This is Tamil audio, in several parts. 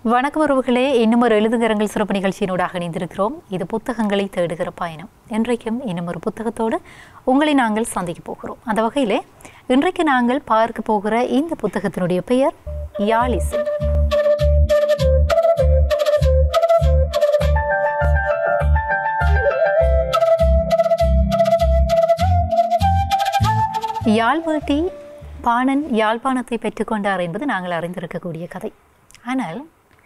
வணக்கம் உறவுகளே இன்னும் ஒரு எழுதுகரங்கள் சிறப்பு நிகழ்ச்சியினூடாக இணைந்திருக்கிறோம் இது புத்தகங்களை தேடுகிற பயணம் இன்றைக்கும் இன்னும் ஒரு புத்தகத்தோடு உங்களை நாங்கள் சந்திக்க போகிறோம் அந்த வகையிலே இன்றைக்கு நாங்கள் பார்க்க போகிற இந்த புத்தகத்தினுடைய பெயர் யாழிசை யாழ்வேட்டி பாணன் யாழ்ப்பாணத்தை பெற்றுக்கொண்டார் என்பது நாங்கள் அறிந்திருக்கக்கூடிய கதை ஆனால்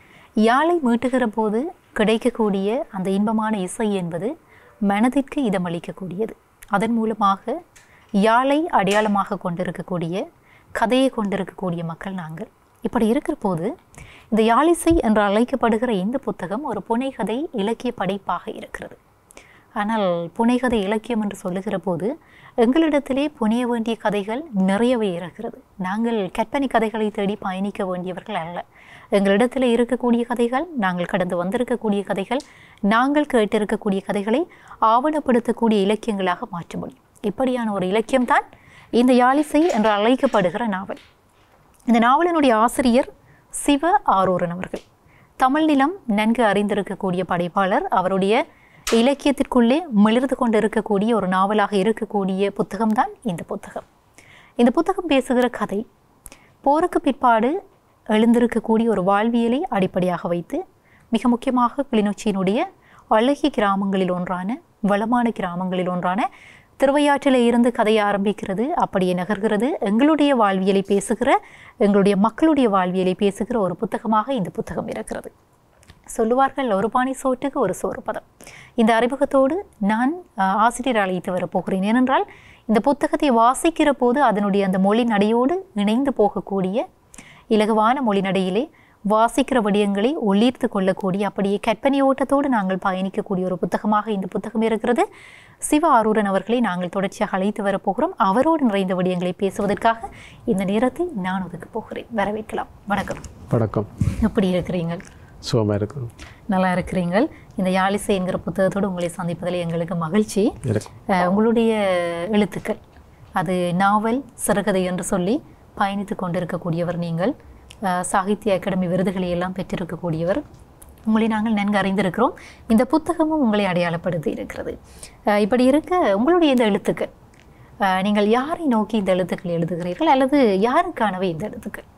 யாழை மீட்டுகிற போது கிடைக்கக்கூடிய அந்த இன்பமான இசை என்பது மனதிற்கு இதமளிக்கக்கூடியது அதன் மூலமாக யாழை அடையாளமாக கொண்டிருக்கக்கூடிய கதையை கொண்டிருக்கக்கூடிய மக்கள் நாங்கள் இப்படி இருக்கிற போது இந்த யாழிசை என்று அழைக்கப்படுகிற இந்த புத்தகம் ஒரு புனைகதை இலக்கிய படைப்பாக இருக்கிறது ஆனால் புனைகதை இலக்கியம் என்று சொல்லுகிற போது எங்களிடத்திலே புனைய வேண்டிய கதைகள் நிறையவே இருக்கிறது நாங்கள் கற்பனை கதைகளை தேடி பயணிக்க வேண்டியவர்கள் அல்ல எங்களிடத்தில் இருக்கக்கூடிய கதைகள் நாங்கள் கடந்து வந்திருக்கக்கூடிய கதைகள் நாங்கள் கேட்டிருக்கக்கூடிய கதைகளை ஆவணப்படுத்தக்கூடிய இலக்கியங்களாக மாற்ற முடியும் இப்படியான ஒரு இலக்கியம்தான் இந்த யாழிசை என்று அழைக்கப்படுகிற நாவல் இந்த நாவலினுடைய ஆசிரியர் சிவ ஆரூரன் அவர்கள் தமிழ் நிலம் நன்கு அறிந்திருக்கக்கூடிய படைப்பாளர் அவருடைய இலக்கியத்திற்குள்ளே மிளிர்ந்து கொண்டு இருக்கக்கூடிய ஒரு நாவலாக இருக்கக்கூடிய புத்தகம்தான் இந்த புத்தகம் இந்த புத்தகம் பேசுகிற கதை போருக்கு பிற்பாடு எழுந்திருக்கக்கூடிய ஒரு வாழ்வியலை அடிப்படையாக வைத்து மிக முக்கியமாக கிளிநொச்சியினுடைய அழகிய கிராமங்களில் ஒன்றான வளமான கிராமங்களில் ஒன்றான திருவையாற்றில் இருந்து கதையை ஆரம்பிக்கிறது அப்படியே நகர்கிறது எங்களுடைய வாழ்வியலை பேசுகிற எங்களுடைய மக்களுடைய வாழ்வியலை பேசுகிற ஒரு புத்தகமாக இந்த புத்தகம் இருக்கிறது சொல்லுவார்கள் ஒரு பாணி சோற்றுக்கு ஒரு சோறு பதம் இந்த அறிமுகத்தோடு நான் அஹ், ஆசிரியர் அழைத்து வரப்போகிறேன் ஏனென்றால் இந்த புத்தகத்தை வாசிக்கிற போது அதனுடைய அந்த மொழி நடையோடு இணைந்து போகக்கூடிய இலகுவான மொழி நடையிலே வாசிக்கிற விடயங்களை ஒளிர்த்து கொள்ளக்கூடிய அப்படியே கற்பனை ஓட்டத்தோடு நாங்கள் பயணிக்கக்கூடிய ஒரு புத்தகமாக இந்த புத்தகம் இருக்கிறது சிவ ஆரூரன் அவர்களை நாங்கள் தொடர்ச்சியாக அழைத்து வரப்போகிறோம் அவரோடு நிறைந்த விடயங்களை பேசுவதற்காக இந்த நேரத்தை நான் ஒதுக்க போகிறேன் வரவேற்கலாம் வணக்கம் வணக்கம் எப்படி இருக்கிறீங்க சுகமாக இருக்கும் நல்லா இருக்கிறீங்கள் இந்த யாழிசை என்கிற புத்தகத்தோடு உங்களை சந்திப்பதில் எங்களுக்கு மகிழ்ச்சி இருக்கும் அஹ், உங்களுடைய எழுத்துக்கள் அது நாவல் சிறுகதை என்று சொல்லி பயணித்து கொண்டிருக்கக்கூடியவர் நீங்கள் அஹ், சாகித்ய அகாடமி விருதுகளை எல்லாம் பெற்றிருக்கக்கூடியவர் உங்களை நாங்கள் நன்கு அறிந்திருக்கிறோம் இந்த புத்தகமும் உங்களை அடையாளப்படுத்தி இருக்கிறது அஹ், இப்படி இருக்க உங்களுடைய இந்த எழுத்துக்கள் அஹ், நீங்கள் யாரை நோக்கி இந்த எழுத்துக்கள் எழுதுகிறீர்கள் அல்லது யாருக்கானவை இந்த எழுத்துக்கள்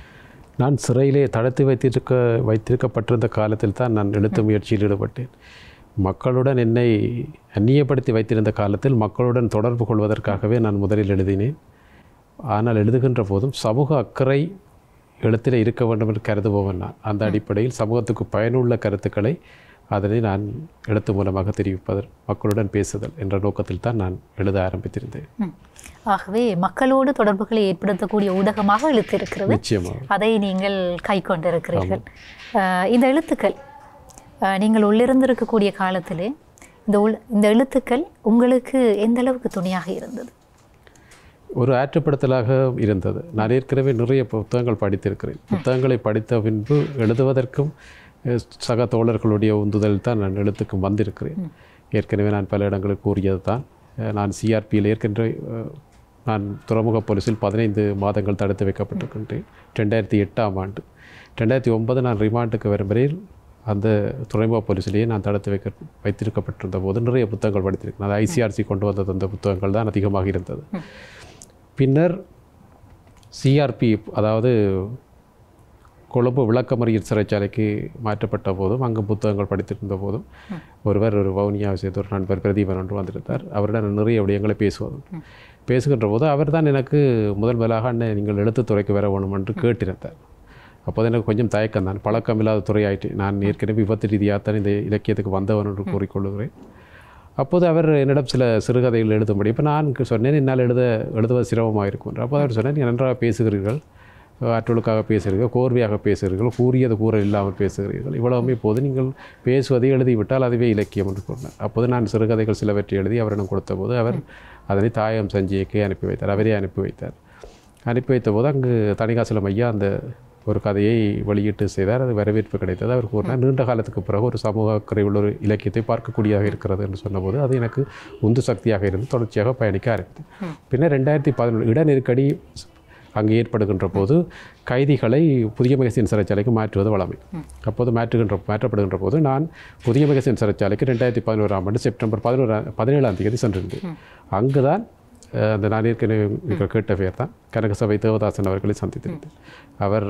நான் சிறையிலே தடுத்து வைத்திருக்க வைத்திருக்கப்பட்டிருந்த காலத்தில் தான் நான் எழுத்து முயற்சியில் ஈடுபட்டேன் மக்களுடன் என்னை அந்நியப்படுத்தி வைத்திருந்த காலத்தில் மக்களுடன் தொடர்பு கொள்வதற்காகவே நான் முதலில் எழுதினேன் ஆனால் எழுதுகின்ற போதும் சமூக அக்கறை எழுத்தில் இருக்க வேண்டும் என்று கருதுபவன் நான் அந்த அடிப்படையில் சமூகத்துக்கு பயனுள்ள கருத்துக்களை அதனை நான் எழுத்து மூலமாக தெரிவிப்பதல் மக்களுடன் பேசுதல் என்ற நோக்கத்தில் தான் நான் எழுத ஆரம்பித்திருந்தேன் ம். ஆகவே மக்களோடு தொடர்புகளை ஏற்படுத்தக்கூடிய ஊடகமாக எழுத்திருக்கிறது நிச்சயமாக அதை நீங்கள் கை கொண்டிருக்கிறீர்கள் அஹ், இந்த எழுத்துக்கள் அஹ், நீங்கள் உள்ளிருந்திருக்கக்கூடிய காலத்திலே இந்த உள் இந்த எழுத்துக்கள் உங்களுக்கு எந்த அளவுக்கு துணையாக இருந்தது ஒரு ஆற்றுப்படுத்தலாக இருந்தது நான் ஏற்கனவே நிறைய புத்தகங்கள் படித்திருக்கிறேன் புத்தகங்களை படித்த பின்பு எழுதுவதற்கும் அஹ், சக தோழர்களுடைய உந்துதல் தான் நான் எழுத்துக்கு வந்திருக்கிறேன் ஏற்கனவே நான் பல இடங்களில் கூறியது தான் அஹ், நான் சிஆர்பியில் ஏற்கனவே அஹ், நான் துறைமுக போலீஸில் பதினைந்து மாதங்கள் தடுத்து வைக்கப்பட்டிருக்கின்றேன் ரெண்டாயிரத்தி எட்டாம் ஆண்டு ரெண்டாயிரத்தி ஒன்பது நான் ரிமாண்டுக்கு வரும் வரையில் அந்த துறைமுக போலீஸிலேயே நான் தடுத்து வைக்க வைத்திருக்கப்பட்டிருந்த போது நிறைய புத்தகங்கள் படித்திருக்கேன் அது ஐசிஆர்சி கொண்டு வந்த அந்த புத்தகங்கள் தான் அதிகமாக இருந்தது பின்னர் சிஆர்பி அதாவது கொழும்பு விளக்கமறியல் சிறைச்சாலைக்கு மாற்றப்பட்ட போதும் அங்கு புத்தகங்கள் படித்திருந்த போதும் ஒருவர் ஒரு வவுனியாவை சேர்த்து ஒரு நண்பர் பிரதீபன் ஒன்று வந்திருந்தார் அவரிடம் நான் நிறைய விடயங்களை பேசுவது பேசுகின்ற போது அவர் தான் எனக்கு முதல் முதலாக அண்ணன் நீங்கள் எழுத்துத்துறைக்கு வர வேணும் என்று கேட்டிருந்தார் அப்போது எனக்கு கொஞ்சம் தயக்கம் தான் பழக்கம் இல்லாத துறை ஆயிட்டு நான் ஏற்கனவே விபத்து ரீதியாக தான் இந்த இலக்கியத்துக்கு வந்தவன் என்று கூறிக்கொள்கிறேன் அப்போது அவர் என்னிடம் சில சிறுகதைகள் எழுதும்படி இப்போ நான் சொன்னேன் என்னால் எழுத எழுதுவது சிரமமாக இருக்கும் என்று அப்போது அவர் சொன்னார் நீங்கள் நன்றாக பேசுகிறீர்கள் ஆற்றலுக்காக பேசுகிறீர்கள் கோர்வையாக பேசுகிறீர்கள் கூறியது கூற இல்லாமல் பேசுகிறீர்கள் இவ்வளவுமே போது நீங்கள் பேசுவதை எழுதிவிட்டால் அதுவே இலக்கியம் என்று சொன்னார் அப்போது நான் சிறுகதைகள் சிலவற்றை எழுதி அவரிடம் கொடுத்தபோது அவர் அதனை தாயம் சஞ்சியக்கே அனுப்பி வைத்தார் அவரே அனுப்பி வைத்தார் அனுப்பி வைத்த போது அங்கு தணிகாசலம் ஐயா அந்த ஒரு கதையை வெளியிட்டு செய்தார் அது வரவேற்பு கிடைத்தது அவர் கூறினார் நீண்ட காலத்துக்கு பிறகு ஒரு சமூக அக்கறை உள்ள ஒரு இலக்கியத்தை பார்க்கக்கூடியதாக இருக்கிறது என்று சொன்னபோது அது எனக்கு உந்து சக்தியாக இருந்து தொடர்ச்சியாக பயணிக்க ஆரம்பித்தது பின்னர் ரெண்டாயிரத்தி பதினொன்று இட நெருக்கடி அங்கு ஏற்படுகின்ற போது கைதிகளை புதிய மகசின் சிறைச்சாலைக்கு மாற்றுவது வழமை அப்போது மாற்றுகின்ற மாற்றப்படுகின்ற போது நான் புதிய மகசின் சிறைச்சாலைக்கு ரெண்டாயிரத்தி பதினோராம் ஆண்டு செப்டம்பர் பதினோராம் பதினேழாம் தேதி சென்றிருந்தேன் அங்குதான் அஹ், அந்த நான் ஏற்கனவே நீங்கள் கேட்ட பேர் தான் கனகசபை தேவதாசன் அவர்களை சந்தித்திருந்தேன் அவர்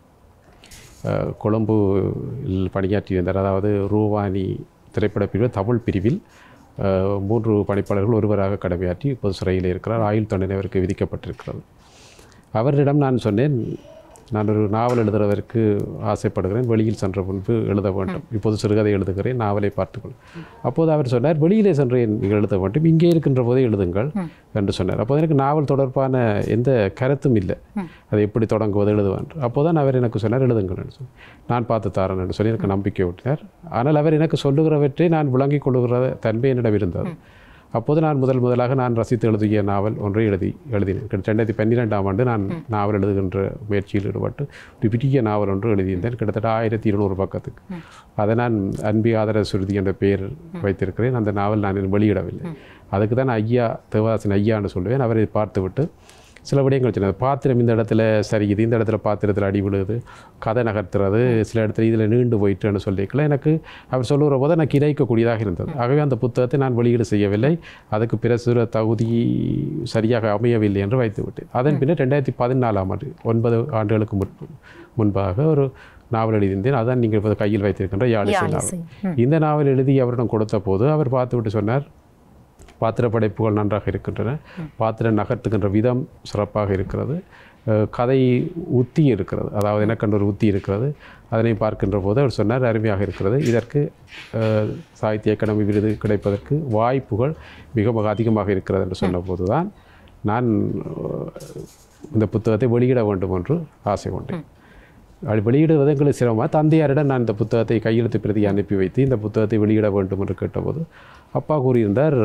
அஹ், கொழும்புவில் பணியாற்றியிருந்தார் அதாவது ரூவானி திரைப்பட பிரிவில் தமிழ் பிரிவில் அஹ், மூன்று பணிப்பாளர்கள் ஒருவராக கடமையாற்றி இப்போது சிறையில் இருக்கிறார் ஆயுள் தண்டனை அவருக்கு விதிக்கப்பட்டிருக்கிறது அவரிடம் நான் சொன்னேன் நான் ஒரு நாவல் எழுதுறதற்கு ஆசைப்படுகிறேன் வெளியில் சென்ற முன்பு எழுத வேண்டும் இப்போது சிறுகதை எழுதுகிறேன் நாவலை பார்த்துக்கொள் அப்போது அவர் சொன்னார் வெளியிலே சென்று நீங்கள் எழுத வேண்டும் இங்கே இருக்கின்ற போதே எழுதுங்கள் என்று சொன்னார் அப்போது எனக்கு நாவல் தொடர்பான எந்த கருத்தும் இல்லை அதை எப்படி தொடங்குவது எழுதுவேன் அப்போதான் அவர் எனக்கு சொன்னார் எழுதுங்கள் என்று சொல்லி நான் பார்த்து தாரேன் என்று சொல்லி எனக்கு நம்பிக்கை ஊட்டினார் ஆனால் அவர் எனக்கு சொல்லுகிறவற்றை நான் விளங்கிக் கொள்ளுகிற தன்மை என்னிடம் இருந்தது அப்போது நான் முதல் முதலாக நான் ரசித்து எழுதிய நாவல் ஒன்றை எழுதி எழுதினேன் கிட்ட- ரெண்டாயிரத்தி பன்னிரெண்டாம் ஆண்டு நான் நாவல் எழுதுகின்ற முயற்சியில் ஈடுபட்டு ஒரு பெரிய நாவல் ஒன்று எழுதியிருந்தேன் கிட்டத்தட்ட ஆயிரத்தி இருநூறு பக்கத்துக்கு அதை நான் அன்பி ஆதர சுருதி என்ற பெயர் வைத்திருக்கிறேன் அந்த நாவல் நான் இன்னும் வெளியிடவில்லை அதுக்கு தான் ஐயா தேவதாசன் ஐயான்னு சொல்லுவேன் அவரை பார்த்துவிட்டு சில விடயங்கள் சொன்னார் பாத்திரம் இந்த இடத்துல சரியுது இந்த இடத்துல பாத்திரத்தில் அடி விழுது கதை நகர்த்துறது சில இடத்துல இதில் நீண்டு போயிட்டுன்னு சொல்லிக்கல எனக்கு அவர் சொல்லுகிற போது எனக்கு இணைக்கக்கூடியதாக இருந்தது ஆகவே அந்த புத்தகத்தை நான் வெளியீடு செய்யவில்லை அதுக்கு பிரசுர தகுதி சரியாக அமையவில்லை என்று வைத்து விட்டேன் அதன் பின்னர் ரெண்டாயிரத்தி பதினாலாம் ஆண்டு ஒன்பது ஆண்டுகளுக்கு முன்பு முன்பாக ஒரு நாவல் எழுதியிருந்தேன் அதான் நீங்கள் இப்போது கையில் வைத்திருக்கின்ற யாழிசை யாழிசை. நாவல் இந்த நாவல் எழுதி அவரிடம் கொடுத்த போது அவர் பார்த்துவிட்டு சொன்னார் பாத்திர படைப்புகள் நன்றாக இருக்கின்றன பாத்திரம் நகர்த்துகின்ற விதம் சிறப்பாக இருக்கிறது அஹ் கதை உத்தி இருக்கிறது அதாவது எனக்கென்று ஒரு உத்தி இருக்கிறது அதனை பார்க்கின்ற போது அவர் சொன்னார் அருமையாக இருக்கிறது இதற்கு அஹ், சாகித்ய அகாடமி விருது கிடைப்பதற்கு வாய்ப்புகள் மிக மிக அதிகமாக இருக்கிறது என்று சொன்னபோது தான் நான் அஹ், இந்த புத்தகத்தை வெளியிட வேண்டும் என்று ஆசை கொண்டேன் அது வெளியிடுவது எங்களுக்கு சிரமமாக தந்தையாரிடம் நான் இந்த புத்தகத்தை கையெழுத்து பிரதி அனுப்பி வைத்து இந்த புத்தகத்தை வெளியிட வேண்டும் என்று கேட்டபோது அப்பா கூறியிருந்தார்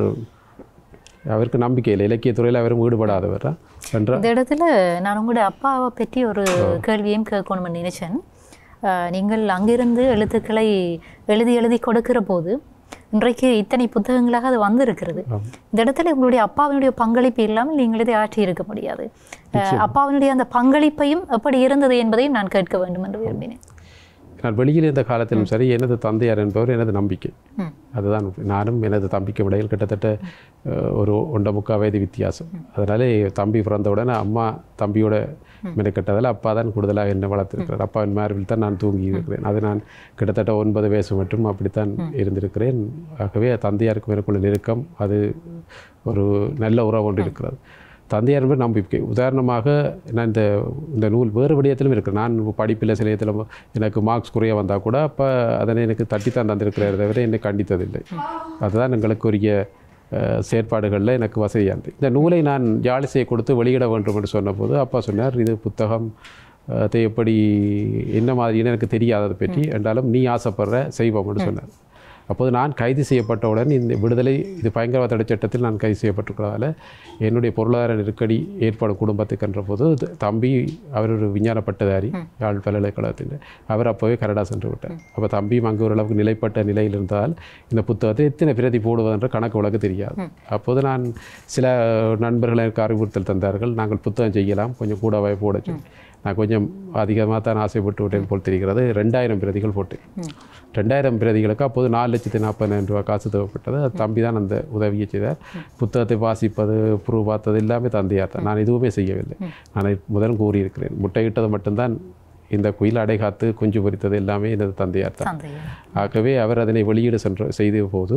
அவருக்கு நம்பிக்கை இல்லை இலக்கிய துறையில் அவரும் ஈடுபடாதவர் என்ற இந்த இடத்துல நான் உங்களோட அப்பாவை பற்றி ஒரு கேள்வியும் கேட்கணும்னு நினைச்சேன் அஹ், நீங்கள் அங்கிருந்து எழுத்துக்களை எழுதி எழுதி கொடுக்கிற போது இன்றைக்கு இத்தனை புத்தகங்களாக அது வந்திருக்கிறது இந்த இடத்துல உங்களுடைய அப்பாவினுடைய பங்களிப்பு இல்லாமல் நீங்கள் இதை ஆற்றி இருக்க முடியாது அஹ், அப்பாவினுடைய அந்த பங்களிப்பையும் எப்படி இருந்தது என்பதையும் நான் கேட்க வேண்டும் என்று விரும்பினேன் நான் வெளியில் இருந்த காலத்திலும் சரி எனது தந்தையார் என்பவர் எனது நம்பிக்கை ம். அதுதான் நானும் எனது தம்பிக்கு இடையில் கிட்டத்தட்ட அஹ், ஒரு ஒன்றரை முக்கால் வயது வித்தியாசம் அதனாலே தம்பி பிறந்தவுடனே அம்மா தம்பியோட மெனக்கெட்டதில் அப்பா தான் கூடுதலாக என்னை வளர்த்திருக்கிறார் அப்பாவின் மார்பில் தான் நான் தூங்கி இருக்கிறேன் அது நான் கிட்டத்தட்ட ஒன்பது வயசு மட்டும் அப்படித்தான் இருந்திருக்கிறேன் ஆகவே தந்தையாருக்கு எனக்குள்ள நெருக்கம் அது ஒரு நல்ல உறவு ஒன்று இருக்கிறது தந்தையார் என்பது நம்பிக்கை உதாரணமாக நான் இந்த இந்த நூல் வேறு விடயத்திலும் இருக்கிறேன் நான் படிப்பில் சில இடத்துல எனக்கு மார்க்ஸ் குறைய வந்தால் கூட அப்போ அதனை எனக்கு தட்டித்தான் தந்திருக்கிறார் தவிர என்னை கண்டித்ததில்லை அதுதான் எங்களுக்கு உரிய அஹ், செயற்பாடுகளில் எனக்கு வசதியானது இந்த நூலை நான் ஜாலிசையை கொடுத்து வெளியிட வேண்டும் என்று சொன்னபோது அப்பா சொன்னார் இது புத்தகம் அஹ், அதை எப்படி என்ன மாதிரின்னு எனக்கு தெரியாததை பற்றி என்றாலும் நீ ஆசைப்படுற செய்வோம்னு சொன்னார் அப்போது நான் கைது செய்யப்பட்டவுடன் இந்த விடுதலை இது பயங்கரவாத தடை சட்டத்தில் நான் கைது செய்யப்பட்டிருக்கிறதால என்னுடைய பொருளாதார நெருக்கடி ஏற்படும் குடும்பத்துக்கு என்ற போது த- தம்பி அவர் ஒரு விஞ்ஞான பட்டதாரி யாழ் பல்கலைக்கழகத்தில் அவர் அப்போவே கனடா சென்று விட்டார் அப்போ தம்பியும் அங்கே ஓரளவுக்கு நிலைப்பட்ட நிலையில் இருந்தால் இந்த புத்தகத்தை எத்தனை பிரதி போடுவதென்ற கணக்கு உலக தெரியாது அப்போது நான் சில நண்பர்கள் எனக்கு அறிவுறுத்தல் தந்தார்கள் நாங்கள் புத்தகம் செய்யலாம் கொஞ்சம் கூடவே போட சொல்லி நான் கொஞ்சம் அதிகமாக தான் ஆசைப்பட்டு விட்டேன் போல் தெரிகிறது ரெண்டாயிரம் பிரதிகள் போட்டேன் ரெண்டாயிரம் பிரதிகளுக்கு அப்போது நாலு லட்சத்தி நாற்பதாயிரம் ரூபாய் காசு தேவைப்பட்டது அது தம்பி தான் அந்த உதவியை செய்தார் புத்தகத்தை வாசிப்பது புரு பார்த்தது எல்லாமே தந்தையார் தான் நான் எதுவுமே செய்யவில்லை நான் முதல் கூறியிருக்கிறேன் முட்டையிட்டது மட்டும்தான் இந்த குயில் அடைகாத்து குஞ்சு பொரித்தது எல்லாமே எனது தந்தையார் தான் தந்தையார் ஆகவே அவர் அதனை வெளியீடு சென்ற செய்த போது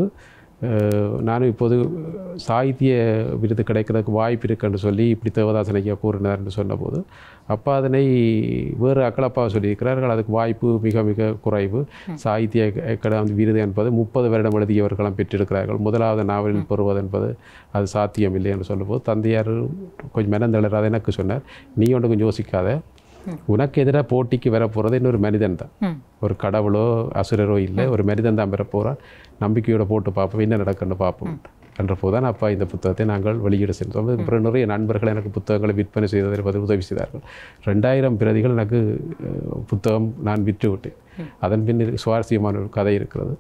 அஹ், நானும் இப்போது சாகித்ய விருது கிடைக்கிறதுக்கு வாய்ப்பு இருக்குன்னு சொல்லி இப்படி தேவதாசன் ஐயா கூறினார் என்று சொன்னபோது அப்பா அதனை வேறு அக்களப்பா சொல்லியிருக்கிறார்கள் அதுக்கு வாய்ப்பு மிக மிக குறைவு சாகித்ய அகாடமி விருது என்பது முப்பது வருடம் எழுதியவர்களும் பெற்றிருக்கிறார்கள் முதலாவது நாவலில் பெறுவது என்பது அது சாத்தியமில்லை என்று சொல்லும்போது தந்தையார் கொஞ்சம் மெனந்தளராத எனக்கு சொன்னார் நீ ஒன்று கொஞ்சம் யோசிக்காத உனக்கு எதிராக போட்டிக்கு வர போகிறது இன்னொரு மனிதன் தான் ம் ஒரு கடவுளோ அசுரரோ இல்லை ஒரு மனிதன் தான் பெற போகிறான் நம்பிக்கையோட போட்டு பார்ப்போம் என்ன நடக்குன்னு பார்ப்போம் என்ற போதுதான் அப்பா இந்த புத்தகத்தை நாங்கள் வெளியிட சென்றோம் அதுக்கு பிறகு நிறைய நண்பர்கள் எனக்கு புத்தகங்களை விற்பனை செய்வதற்கு உதவி செய்தார்கள் ரெண்டாயிரம் பிரதிகள் எனக்கு அஹ், புத்தகம் நான் விற்று விட்டேன் அதன் பின் சுவாரஸ்யமான ஒரு கதை இருக்கிறது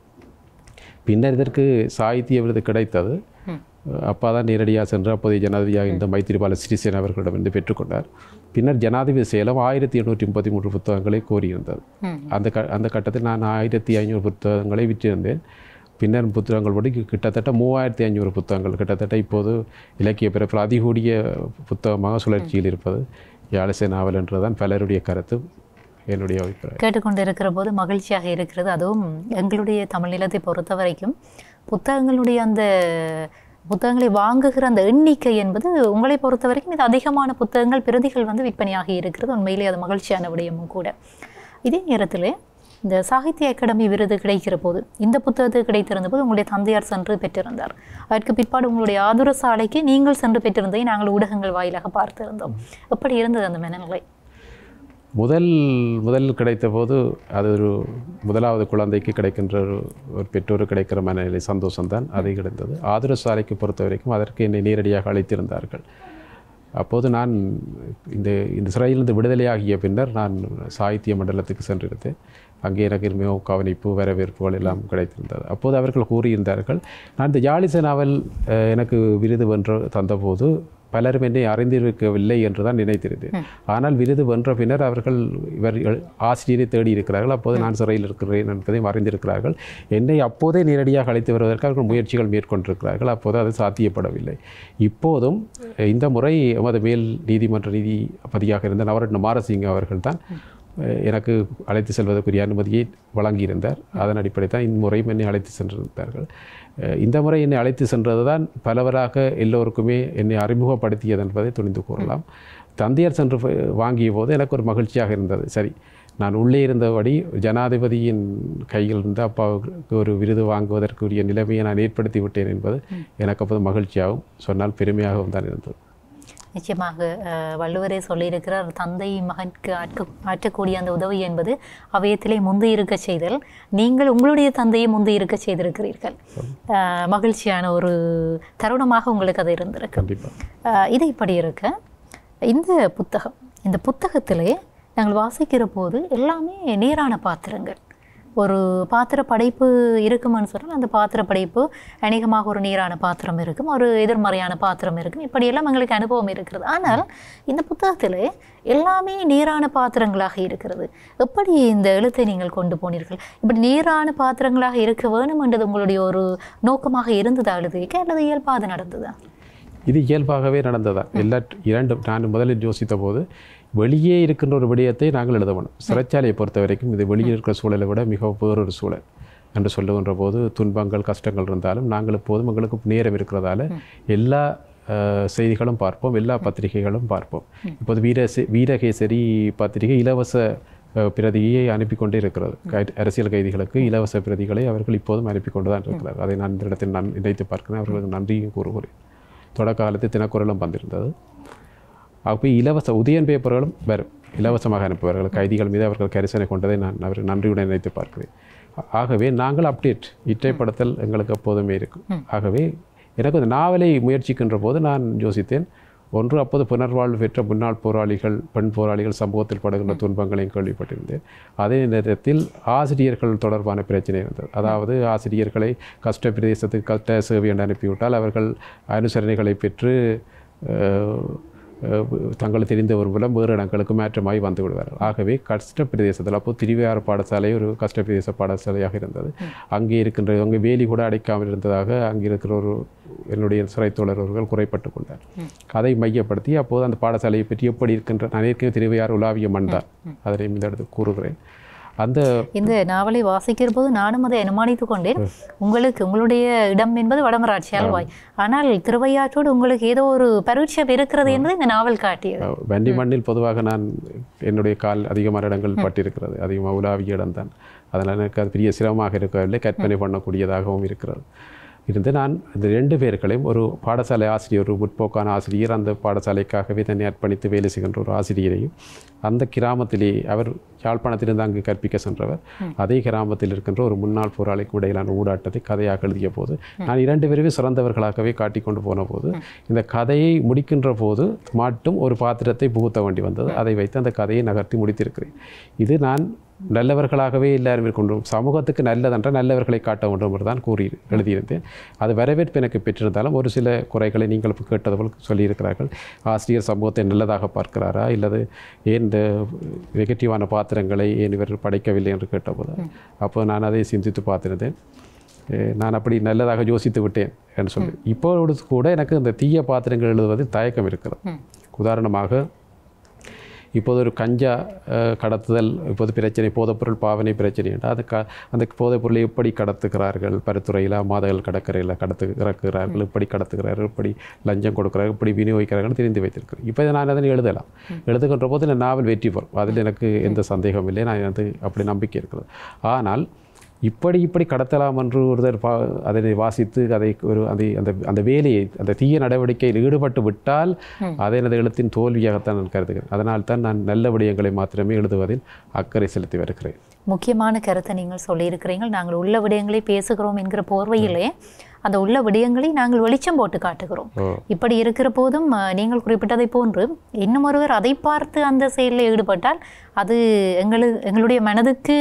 பின்னர் இதற்கு சாகித்ய விருது கிடைத்தது அப்பா தான் நேரடியாக சென்று அப்போதைய ஜனாதிபதியாக இந்த மைத்திரிபால சிறிசேன அவர்களிடமிருந்து பெற்றுக்கொண்டார் பின்னர் ஜனாதிபதி செயலம் ஆயிரத்தி எண்ணூற்றி முப்பத்தி மூன்று புத்தகங்களை கோரியிருந்தது ம். அந்த க அந்த கட்டத்தில் நான் ஆயிரத்தி ஐநூறு புத்தகங்களை விற்றிருந்தேன் பின்னர் புத்தகங்கள் படி கிட்டத்தட்ட மூவாயிரத்தி ஐநூறு புத்தகங்கள் கிட்டத்தட்ட இப்போது இலக்கிய பிறப்பில் அதிகூடிய புத்தகமாக சுழற்சியில் இருப்பது யாழிசை நாவல் என்றுதான் பலருடைய கருத்து என்னுடைய அபிப்பிராயம் கேட்டுக்கொண்டு இருக்கிற போது மகிழ்ச்சியாக இருக்கிறது அதுவும் எங்களுடைய தமிழ் நிலத்தை பொறுத்த வரைக்கும் புத்தகங்களுடைய அந்த புத்தகங்களை வாங்குகிற அந்த எண்ணிக்கை என்பது உங்களை பொறுத்த வரைக்கும் இது அதிகமான புத்தகங்கள் பிரதிகள் வந்து விற்பனையாகி இருக்கிறது உண்மையிலே அது மகிழ்ச்சியான விடயமும் கூட இதே நேரத்தில் இந்த சாகித்ய அகாடமி விருது கிடைக்கிற போது இந்த புத்தகத்துக்கு கிடைத்திருந்த போது உங்களுடைய தந்தையார் சென்று பெற்றிருந்தார் அதற்கு பிற்பாடு உங்களுடைய ஆதுர சாலைக்கு நீங்கள் சென்று பெற்றிருந்ததை நாங்கள் ஊடகங்கள் வாயிலாக பார்த்திருந்தோம் எப்படி இருந்தது அந்த மனநிலை முதல் முதல் கிடைத்த போது அது ஒரு முதலாவது குழந்தைக்கு கிடைக்கின்ற ஒரு ஒரு பெற்றோர் கிடைக்கிற மனநிலை சந்தோஷம்தான் அது கிடைத்தது ஆதுர சாலைக்கு பொறுத்த வரைக்கும் அதற்கு என்னை நேரடியாக அழைத்திருந்தார்கள் அப்போது நான் இந்த இந்த சிறையிலிருந்து விடுதலையாகிய பின்னர் நான் சாகித்ய மண்டலத்துக்கு சென்றிருந்தேன் அங்கே எனக்கு மிகவும் கவனிப்பு வரவேற்புகள் எல்லாம் கிடைத்திருந்தது அப்போது அவர்கள் கூறியிருந்தார்கள் நான் இந்த ஜாலிச நாவல் அஹ், எனக்கு விருது வென்று தந்தபோது பலரும் என்னை அறிந்திருக்கவில்லை என்று தான் நினைத்திருந்தேன் ஆனால் விருது வென்ற பின்னர் அவர்கள் இவர் ஆசிரியரை தேடி இருக்கிறார்கள் அப்போது நான் சிறையில் இருக்கிறேன் என்பதையும் அறிந்திருக்கிறார்கள் என்னை அப்போதே நேரடியாக அழைத்து வருவதற்கு அவர்கள் முயற்சிகள் மேற்கொண்டிருக்கிறார்கள் அப்போது அது சாத்தியப்படவில்லை இப்போதும் இந்த முறை எமது மேல் நீதிமன்ற நீதிபதியாக இருந்த நவரட்ன மாரசிங்க அவர்கள் தான் எனக்கு அழைத்து செல்வதற்குரிய அனுமதியை வழங்கியிருந்தார் அதன் அடிப்படை தான் இம்முறையும் என்னை அழைத்து சென்றிருந்தார்கள் அஹ் இந்த முறை என்னை அழைத்து சென்றது தான் பலவராக எல்லோருக்குமே என்னை அறிமுகப்படுத்தியது என்பதை துணிந்து கூறலாம் தந்தையார் சென்று ப- வாங்கிய போது எனக்கு ஒரு மகிழ்ச்சியாக இருந்தது சரி நான் உள்ளே இருந்தபடி ஜனாதிபதியின் கையில் இருந்து அப்பாவுக்கு ஒரு விருது வாங்குவதற்குரிய நிலைமையை நான் ஏற்படுத்தி விட்டேன் என்பது எனக்கு அப்போது மகிழ்ச்சியாகவும் சொன்னால் பெருமையாகவும் தான் இருந்தது நிச்சயமாக அஹ், வள்ளுவரே சொல்லியிருக்கிறார் தந்தை மகனுக்கு ஆற்க ஆற்றக்கூடிய அந்த உதவி என்பது அவயத்திலே முந்தி இருக்க செய்தல் நீங்கள் உங்களுடைய தந்தையை முந்தி இருக்க செய்திருக்கிறீர்கள் அஹ், மகிழ்ச்சியான ஒரு தருணமாக உங்களுக்கு அது இருந்திருக்கு கண்டிப்பாக அஹ், இது இப்படி இருக்க இந்த புத்தகம் இந்த புத்தகத்திலே நாங்கள் வாசிக்கிற போது எல்லாமே நேரான பாத்திரங்கள் ஒரு பாத்திர படைப்பு இருக்குமான்னு சொன்னால் அந்த பாத்திர படைப்பு அநேகமாக ஒரு நீரான பாத்திரம் இருக்கும் ஒரு எதிர்மறையான பாத்திரம் இருக்கும் இப்படியெல்லாம் எங்களுக்கு அனுபவம் இருக்கிறது ஆனால் இந்த புத்தகத்தில் எல்லாமே நீரான பாத்திரங்களாக இருக்கிறது எப்படி இந்த எழுத்தை நீங்கள் கொண்டு போனீர்கள் இப்படி நீரான பாத்திரங்களாக இருக்க வேணும் என்றது உங்களுடைய ஒரு நோக்கமாக இருந்ததா எழுதுவிக்க அல்லது இயல்பாக அது நடந்ததா இது இயல்பாகவே நடந்ததா எல்லா இரண்டு நான் முதலில் யோசித்த போது வெளியே இருக்கின்ற ஒரு விடயத்தை நாங்கள் எழுத வேணும் சிறைச்சாலையை பொறுத்த வரைக்கும் இது வெளியே இருக்கிற சூழலை விட மிக வேறொரு சூழல் என்று சொல்லுகின்ற போது துன்பங்கள் கஷ்டங்கள் இருந்தாலும் நாங்கள் எப்போதும் எங்களுக்கு நேரம் இருக்கிறதால எல்லா அஹ், செய்திகளும் பார்ப்போம் எல்லா பத்திரிகைகளும் பார்ப்போம் இப்போது வீர வீரகேசரி பத்திரிகை இலவச அஹ், பிரதியை அனுப்பி கொண்டே இருக்கிறது கை- அரசியல் கைதிகளுக்கு இலவச பிரதிகளை அவர்கள் இப்போதும் அனுப்பி கொண்டு தான் இருக்கிறார் அதை நான் இந்த இடத்தில் நான் நினைத்து பார்க்கிறேன் அவர்களுக்கு நன்றியும் கூறுகிறேன் தொடக்க காலத்தில் தினக்குரலும் வந்திருந்தது அப்போ இலவச உதயன் பேப்பர்களும் வரும் இலவசமாக அனுப்புவார்கள் கைதிகள் மீது அவர்கள் கரிசனை கொண்டதை நான் அவர் நன்றியுடன் நினைத்து பார்க்கிறேன் ஆ- ஆகவே நாங்கள் அப்டேட் இற்றைப்படுத்தல் எங்களுக்கு எப்போதுமே இருக்கும் ஆகவே எனக்கு அந்த நாவலை முயற்சிக்கின்ற போது நான் யோசித்தேன் ஒன்று அப்போது புனர்வாழ்வு பெற்ற முன்னாள் போராளிகள் பெண் போராளிகள் சமூகத்தில் படுகின்ற துன்பங்களையும் கேள்விப்பட்டிருந்தேன் அதே நேரத்தில் ஆசிரியர்கள் தொடர்பான பிரச்சனை இருந்தது அதாவது ஆசிரியர்களை கஷ்ட பிரதேசத்துக்கு கஷ்ட சேவை என்று அனுப்பிவிட்டால் அவர்கள் அனுசரணைகளை பெற்று அஹ், அஹ், தங்களுக்கு தெரிந்த ஒரு மூலம் வேறு இடங்களுக்கு மாற்றமாகி வந்து விடுவார்கள் ஆகவே கஷ்ட பிரதேசத்தில் அப்போ திருவையாறு பாடசாலை ஒரு கஷ்ட பிரதேச பாடசாலையாக இருந்தது அங்கே இருக்கின்ற அங்கே வேலி கூட அடைக்காமல் இருந்ததாக அங்கே இருக்கிற ஒரு என்னுடைய சிறை தோழர் அவர்கள் குறைப்பட்டு கொண்டார் அதை மையப்படுத்தி அப்போது அந்த பாடசாலையை பற்றி எப்படி இருக்கின்ற நான் ஏற்கனவே திருவையாறு உலாவிய மண் தான் அதனை இந்த இடத்துக்கு கூறுகிறேன் அந்த இந்த நாவலை வாசிக்கிற போது நானும் அதை அனுமானித்து கொண்டேன் உங்களுக்கு உங்களுடைய இடம் என்பது வடமராட்சி ஆழ்வாய் ஆனால் திருவையாற்றோடு உங்களுக்கு ஏதோ ஒரு பரீட்சம் இருக்கிறது என்பது இந்த நாவல் காட்டியது அஹ், வண்டி மண்ணில் பொதுவாக நான் என்னுடைய கால் அதிகமான இடங்கள் பட்டிருக்கிறது அதிகமாக உலாவிய இடம்தான் அதனால் எனக்கு அது பெரிய சிரமமாக இருக்கவில்லை கற்பனை பண்ணக்கூடியதாகவும் இருக்கிறது இருந்து நான் இந்த ரெண்டு பேர்களையும் ஒரு பாடசாலை ஆசிரியர் ஒரு முற்போக்கான ஆசிரியர் அந்த பாடசாலைக்காகவே தன்னை அர்ப்பணித்து வேலை செய்கின்ற ஒரு ஆசிரியரையும் அந்த கிராமத்திலே அவர் யாழ்ப்பாணத்திலிருந்து அங்கு கற்பிக்க சென்றவர் அதே கிராமத்தில் இருக்கின்ற ஒரு முன்னாள் போராளிக்கு இடையிலான ஊடாட்டத்தை கதையாக எழுதிய போது நான் இரண்டு பேருமே சிறந்தவர்களாகவே காட்டிக்கொண்டு போன போது இந்த கதையை முடிக்கின்ற போது மட்டும் ஒரு பாத்திரத்தை புகுத்த வேண்டி வந்தது அதை வைத்து அந்த கதையை நகர்த்தி முடித்திருக்கிறேன் இது நான் நல்லவர்களாகவே எல்லாரும் இருக்கணும் சமூகத்துக்கு நல்லதென்றால் நல்லவர்களை காட்ட வேண்டும் என்று தான் கூறி எழுதியிருந்தேன் அது வரவேற்பு எனக்கு பெற்றிருந்தாலும் ஒரு சில குறைகளை நீங்கள் இப்ப கேட்டது போல் சொல்லியிருக்கிறார்கள் ஆசிரியர் சமூகத்தை நல்லதாக பார்க்கிறாரா இல்லது ஏன் இந்த நெகட்டிவான பாத்திரங்களை ஏன் இவர் படைக்கவில்லை என்று கேட்டபோது அப்போ நான் அதை சிந்தித்து பார்த்திருந்தேன் அஹ் நான் அப்படி நல்லதாக யோசித்து விட்டேன் என்று சொல்லி இப்பொழுது கூட எனக்கு இந்த தீய பாத்திரங்கள் எழுதுவதில் தயக்கம் இருக்கிறது உதாரணமாக இப்போது ஒரு கஞ்சா அஹ், கடத்துதல் இப்போது பிரச்சனை போதைப்பொருள் பாவனை பிரச்சனை என்றால் அது க அந்த போதைப்பொருளை எப்படி கடத்துகிறார்கள் பருத்துறையில் மாதகள் கடற்கரையில் கடத்து இறக்குகிறார்கள் இப்படி கடத்துகிறார்கள் இப்படி லஞ்சம் கொடுக்குறார்கள் இப்படி விநியோகிக்கிறார்கள் தெரிந்து வைத்திருக்கிறேன் இப்போ நான் அதனை எழுதலாம் எழுதுகின்ற போது இந்த நாவல் வெற்றி பெறும் அதில் எனக்கு எந்த சந்தேகமும் இல்லை நான் அது அப்படி நம்பிக்கை இருக்கிறது ஆனால் இப்படி இப்படி கடத்தலாம் என்று ஒருத்தர் பா அதனை வாசித்து அதை ஒரு அதை அந்த அந்த வேலையை அந்த தீய நடவடிக்கையில் ஈடுபட்டு விட்டால் அதை எனது எழுத்தின் தோல்வியாகத்தான் நான் கருதுகிறேன் அதனால் தான் நான் நல்ல விடயங்களை மாத்திரமே எழுதுவதில் அக்கறை செலுத்தி வருகிறேன் முக்கியமான கருத்தை நீங்கள் சொல்லியிருக்கிறீங்க நாங்கள் உள்ள விடயங்களை பேசுகிறோம் என்கிற போர்வையிலே அந்த உள்ள விடயங்களை நாங்கள் வெளிச்சம் போட்டு காட்டுகிறோம் ஓ. இப்படி இருக்கிற போதும் அஹ், நீங்கள் குறிப்பிட்டதை போன்று இன்னும் ஒருவர் அதை பார்த்து அந்த செயலில் ஈடுபட்டால் அது எங்களு எங்களுடைய மனதுக்கு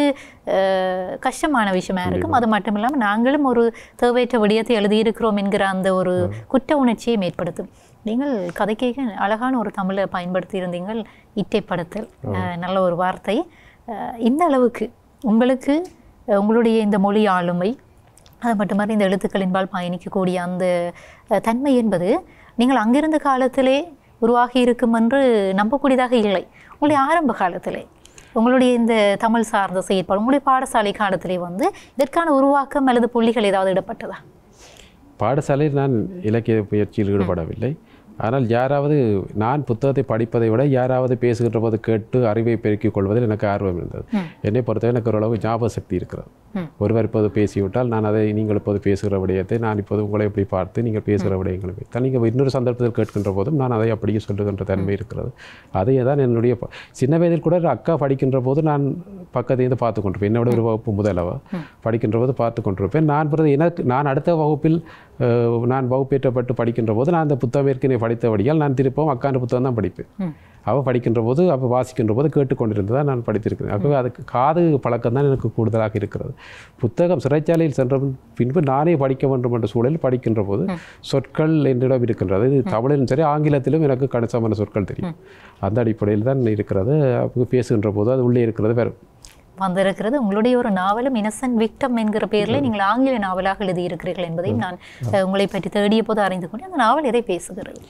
அஹ், கஷ்டமான விஷயமா இருக்கும் அது மட்டும் இல்லாமல் நாங்களும் ஒரு தேவையற்ற விடயத்தை எழுதியிருக்கிறோம் என்கிற அந்த ஒரு குற்ற உணர்ச்சியை ஏற்படுத்தும் நீங்கள் கதை கேட்க அழகான ஒரு தமிழை பயன்படுத்தி இருந்தீங்கள் இட்டைப்படுத்தல் அஹ், நல்ல ஒரு வார்த்தை அஹ், இந்த அளவுக்கு உங்களுக்கு அஹ், உங்களுடைய இந்த மொழி ஆளுமை அது மட்டுமல்ல இந்த எழுத்துக்களின்பால் பயணிக்கக்கூடிய அந்த அஹ், தன்மை என்பது நீங்கள் அங்கிருந்த காலத்திலே உருவாகி இருக்கும் என்று நம்பக்கூடியதாக இல்லை உங்களுடைய ஆரம்ப காலத்திலே உங்களுடைய இந்த தமிழ் சார்ந்த செயற்பாடு உங்களுடைய பாடசாலை காலத்திலே வந்து இதற்கான உருவாக்கம் அல்லது புள்ளிகள் ஏதாவது இடப்பட்டதா பாடசாலையில் நான் இலக்கிய முயற்சியில் ஈடுபடவில்லை ஆனால் யாராவது நான் புத்தகத்தை படிப்பதை விட யாராவது பேசுகின்ற போது கேட்டு அறிவை பெருக்கிக் கொள்வதில் எனக்கு ஆர்வம் இருந்தது என்னை பொறுத்தவரை எனக்கு ஓரளவு ஞாபக சக்தி இருக்கிறது ஒருவர் இப்போது பேசிவிட்டால் நான் அதை நீங்கள் இப்போது பேசுகிற விடயத்தை நான் இப்போது உங்களை இப்படி பார்த்து நீங்கள் பேசுகிற விடயங்களை வைத்தால் நீங்கள் இன்னொரு சந்தர்ப்பத்தில் கேட்கின்ற போதும் நான் அதை அப்படியே சொல்லுகின்ற தன்மை இருக்கிறது அதையே தான் என்னுடைய ப- சின்ன வயதில் கூட அக்கா படிக்கின்ற போது நான் பக்கத்தையும் பார்த்து கொண்டிருப்பேன் என்னோட ஒரு வகுப்பு முதலவ படிக்கின்ற போது பார்த்து கொண்டிருப்பேன் நான் பிறகு எனக்கு நான் அடுத்த வகுப்பில் அஹ், நான் வகுப்பேற்றப்பட்டு படிக்கின்ற போது நான் அந்த புத்தகம் ஏற்கனவே படித்தபடியால் நான் திருப்பவும் அக்காண்ட புத்தகம் தான் படிப்பேன் அவள் படிக்கின்ற போது அவள் வாசிக்கின்ற போது கேட்டுக்கொண்டிருந்ததாக நான் படித்திருக்கிறேன் ஆகவே அதுக்கு காது பழக்கம் தான் எனக்கு கூடுதலாக இருக்கிறது புத்தகம் சிறைச்சாலையில் சென்ற பின்பு நானே படிக்க வேண்டும் என்ற சூழலில் படிக்கின்ற போது சொற்கள் என்னிடம் இருக்கின்றது இது தமிழிலும் சரி ஆங்கிலத்திலும் எனக்கு கணிசமான சொற்கள் தெரியும் அந்த அடிப்படையில் தான் இருக்கிறது அப்போ பேசுகின்ற போது அது உள்ளே இருக்கிறது வேறு வந்திருக்கிறது உங்களுடைய ஒரு நாவலும் இன்னசென்ட் விக்டம் என்கிற பெயரில் நீங்கள் ஆங்கில நாவலாக எழுதியிருக்கிறீர்கள் என்பதையும் நான் அஹ், உங்களை பற்றி தேடிய போது அறிந்து கொண்டு அந்த நாவல் எதை பேசுகிறது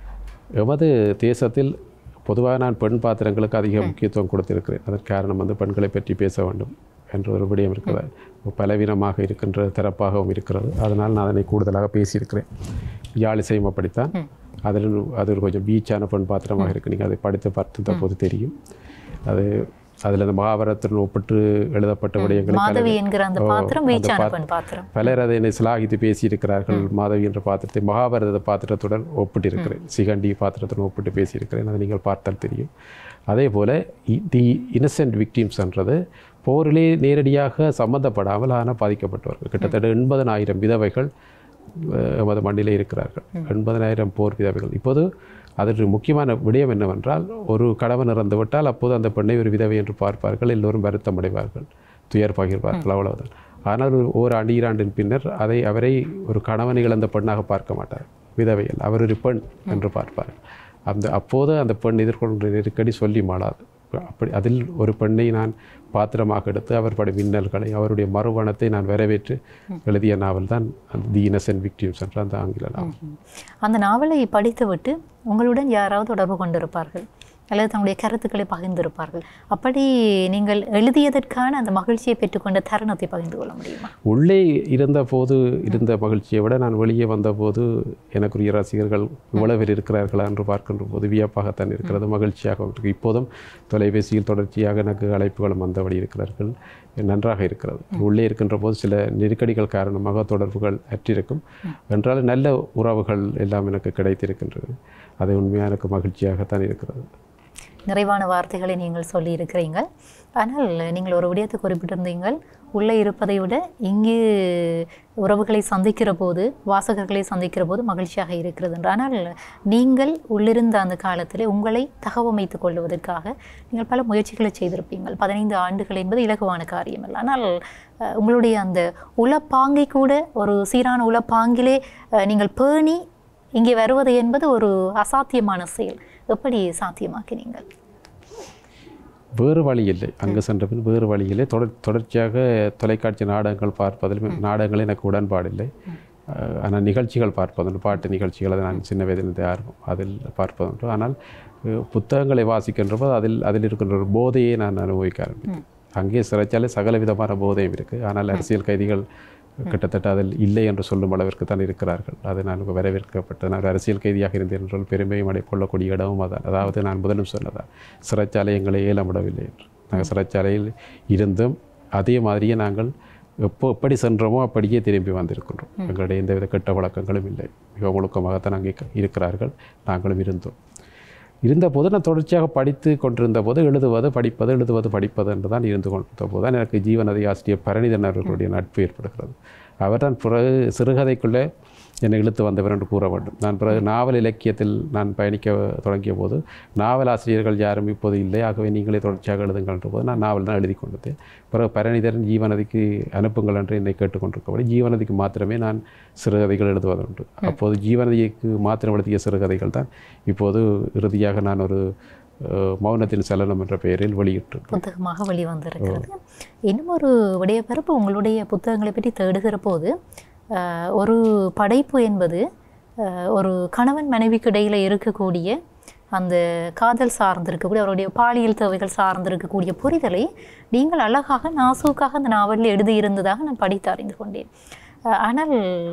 எமது தேசத்தில் பொதுவாக நான் பெண் பாத்திரங்களுக்கு அதிக முக்கியத்துவம் கொடுத்திருக்கிறேன் அதற்கு காரணம் வந்து பெண்களை பற்றி பேச வேண்டும் என்ற ஒரு விடயம் இருக்கிறது பலவீனமாக இருக்கின்ற தரப்பாகவும் இருக்கிறது அதனால் நான் அதனை கூடுதலாக பேசியிருக்கிறேன் யாழிசையும் அப்படித்தான் அதில் அது ஒரு கொஞ்சம் பீச்சான பெண் பாத்திரமாக இருக்கு நீங்கள் அதை படித்து பார்த்து போது தெரியும் அது அதில் அந்த மகாபாரத்துடன் ஒப்பிட்டு எழுதப்பட்ட விடயங்களை மாதவி என்கிற அந்த ஓ, பாத்திரம் அந்த வீச்சான பாத்திரம். பெண் பாத்திரம் பலர் அதை என்னை சிலாகித்து பேசியிருக்கிறார்கள் மாதவி என்ற பாத்திரத்தை மகாபாரத பாத்திரத்துடன் ஒப்பிட்டிருக்கிறேன் சிகண்டி பாத்திரத்துடன் ஒப்பிட்டு பேசியிருக்கிறேன் அதை நீங்கள் பார்த்தால் தெரியும் அதே போல் தி இன்னசென்ட் விக்டிம்ஸ்ன்றது போரிலே நேரடியாக சம்பந்தப்படாமல் ஆனால் பாதிக்கப்பட்டவர்கள் கிட்டத்தட்ட எண்பதனாயிரம் விதவைகள் அஹ், எமது மண்ணிலே இருக்கிறார்கள் எண்பதனாயிரம் போர் விதவைகள் இப்போது அதற்கு முக்கியமான விடயம் என்னவென்றால் ஒரு கணவன் இறந்து விட்டால் அப்போது அந்த பெண்ணை ஒரு விதவை என்று பார்ப்பார்கள் எல்லோரும் வருத்தம் அடைவார்கள் துயர் பகிர்வார்கள் அவ்வளவுதான் ஆனால் ஒரு ஓராண்டு ஈராண்டின் பின்னர் அதை அவரை ஒரு கணவனை இழந்த பெண்ணாக பார்க்க மாட்டார் விதவையில் அவர் ஒரு பெண் என்று பார்ப்பார் அந்த அப்போது அந்த பெண் எதிர்கொண்ட நெருக்கடி சொல்லி மாளாது அப்படி அதில் ஒரு பெண்ணை நான் பாத்திரமாக எடுத்து அவர் படும் மின்னல்களை அவருடைய மறுவணத்தை நான் வரவேற்று எழுதிய நாவல் தான் தி இன்னசென்ட் விக்டிம்ஸ் என்ற அந்த ஆங்கில நாவல் அந்த நாவலை படித்துவிட்டு உங்களுடன் யாராவது தொடர்பு கொண்டிருப்பார்கள் அல்லது தங்களுடைய கருத்துக்களை பகிர்ந்திருப்பார்கள் அப்படி நீங்கள் எழுதியதற்கான அந்த மகிழ்ச்சியை பெற்றுக்கொண்ட தருணத்தை பகிர்ந்து கொள்ள முடியுமா உள்ளே இருந்த போது இருந்த மகிழ்ச்சியை விட நான் வெளியே வந்தபோது எனக்குரிய ரசிகர்கள் இவ்வளவு பேர் இருக்கிறார்களா என்று பார்க்கின்ற போது வியப்பாகத்தான் இருக்கிறது மகிழ்ச்சியாக இருக்கு இப்போதும் தொலைபேசியில் தொடர்ச்சியாக எனக்கு அழைப்புகளும் வந்தபடி இருக்கிறார்கள் நன்றாக இருக்கிறது உள்ளே இருக்கின்ற போது சில நெருக்கடிகள் காரணமாக தொடர்புகள் அற்றிருக்கும் என்றாலும் நல்ல உறவுகள் எல்லாம் எனக்கு கிடைத்திருக்கின்றது அது உண்மையாக எனக்கு மகிழ்ச்சியாகத்தான் இருக்கிறது நிறைவான வார்த்தைகளை நீங்கள் சொல்லியிருக்கிறீங்க ஆனால் நீங்கள் ஒரு விடயத்தை குறிப்பிட்டிருந்தீங்கள் உள்ளே இருப்பதை விட இங்கு உறவுகளை சந்திக்கிற போது வாசகர்களை சந்திக்கிற போது மகிழ்ச்சியாக இருக்கிறது என்று ஆனால் நீங்கள் உள்ளிருந்த அந்த காலத்தில் உங்களை தகவமைத்துக் கொள்வதற்காக நீங்கள் பல முயற்சிகளை செய்திருப்பீங்கள் பதினைந்து ஆண்டுகள் என்பது இலகுவான காரியம் அல்ல ஆனால் அஹ், உங்களுடைய அந்த உளப்பாங்கை கூட ஒரு சீரான உளப்பாங்கிலே அஹ், நீங்கள் பேணி இங்கே வருவது என்பது ஒரு அசாத்தியமான செயல் எப்படி சாத்தியமாக்கினீங்கள் வேறு வழி இல்லை அங்கே சென்ற பின் வேறு வழி இல்லை தொடர் தொடர்ச்சியாக தொலைக்காட்சி நாடகங்கள் பார்ப்பதில் நாடகங்கள் எனக்கு உடன்பாடில்லை அஹ், ஆனால் நிகழ்ச்சிகள் பார்ப்பதுண்டு பாட்டு நிகழ்ச்சிகள் அதை நான் சின்ன வயதிலிருந்து ஆர்வம் அதில் பார்ப்பதுண்டு ஆனால் அஹ், புத்தகங்களை வாசிக்கின்ற போது அதில் அதில் இருக்கின்ற ஒரு போதையை நான் அனுபவிக்க ஆரம்பித்தேன் அங்கே சிறைச்சாலை சகல விதமான போதையும் இருக்குது ஆனால் அரசியல் கைதிகள் கிட்டத்தட்ட அதில் இல்லை என்று சொல்லும் அளவிற்கு தான் இருக்கிறார்கள் அது நான் வரவேற்கப்பட்ட நான் ஒரு அரசியல் கைதியாக இருந்தேன் என்றால் பெருமையும் அடை கொள்ளக்கூடிய இடமும் அதான் அதாவது நான் முதலும் சொன்னதான் சிறைச்சாலை எங்களை ஏலமிடவில்லை என்று நாங்கள் சிறைச்சாலையில் இருந்தும் அதே மாதிரியே நாங்கள் எப்போ எப்படி சென்றோமோ அப்படியே திரும்பி வந்திருக்கின்றோம் எங்களுடைய எந்தவித கெட்ட வழக்கங்களும் இல்லை மிக ஒழுக்கமாகத்தான் அங்கே இருக்கிறார்கள் நாங்களும் இருந்தோம் இருந்தபோது நான் தொடர்ச்சியாக படித்து கொண்டிருந்த போது எழுதுவது படிப்பது எழுதுவது படிப்பது என்று தான் இருந்து கொண்டிருந்த போது தான் எனக்கு ஜீவநதி ஆசிரியர் பரணிதன் அவர்களுடைய நட்பு ஏற்படுகிறது அவர் தான் பிறகு சிறுகதைக்குள்ளே என்னை இழுத்து வந்தவர் என்று கூற வேண்டும் நான் பிறகு நாவல் இலக்கியத்தில் நான் பயணிக்க தொடங்கிய போது நாவல் ஆசிரியர்கள் யாரும் இப்போது இல்லை ஆகவே நீங்களே தொடர்ச்சியாக எழுதுங்கள் என்ற போது நான் நாவல் தான் எழுதி கொண்டேன் பிறகு பரணிதரன் ஜீவநதிக்கு அனுப்புங்கள் என்று என்னை கேட்டுக்கொண்டிருக்கபடி ஜீவநதிக்கு மாத்திரமே நான் சிறுகதைகள் எழுதுவதுண்டு அப்போது ஜீவநதிக்கு மாத்திரம் எழுதிய சிறுகதைகள் தான் இப்போது இறுதியாக நான் ஒரு அஹ், மௌனத்தின் சலனம் என்ற பெயரில் வெளியிட்டு புத்தகமாக வெளிவந்திருக்கிறது இன்னும் ஒரு விடைய பிறப்பு உங்களுடைய புத்தகங்களை பற்றி தேடுகிற போது அஹ், ஒரு படைப்பு என்பது அஹ், ஒரு கணவன் மனைவிக்கு இடையில் இருக்கக்கூடிய அந்த காதல் சார்ந்திருக்கக்கூடிய அவருடைய பாலியல் தேவைகள் சார்ந்திருக்கக்கூடிய புரிதலை நீங்கள் அழகாக நாசூக்காக அந்த நாவலில் எழுதியிருந்ததாக நான் படித்து அறிந்து கொண்டேன் அஹ், ஆனால்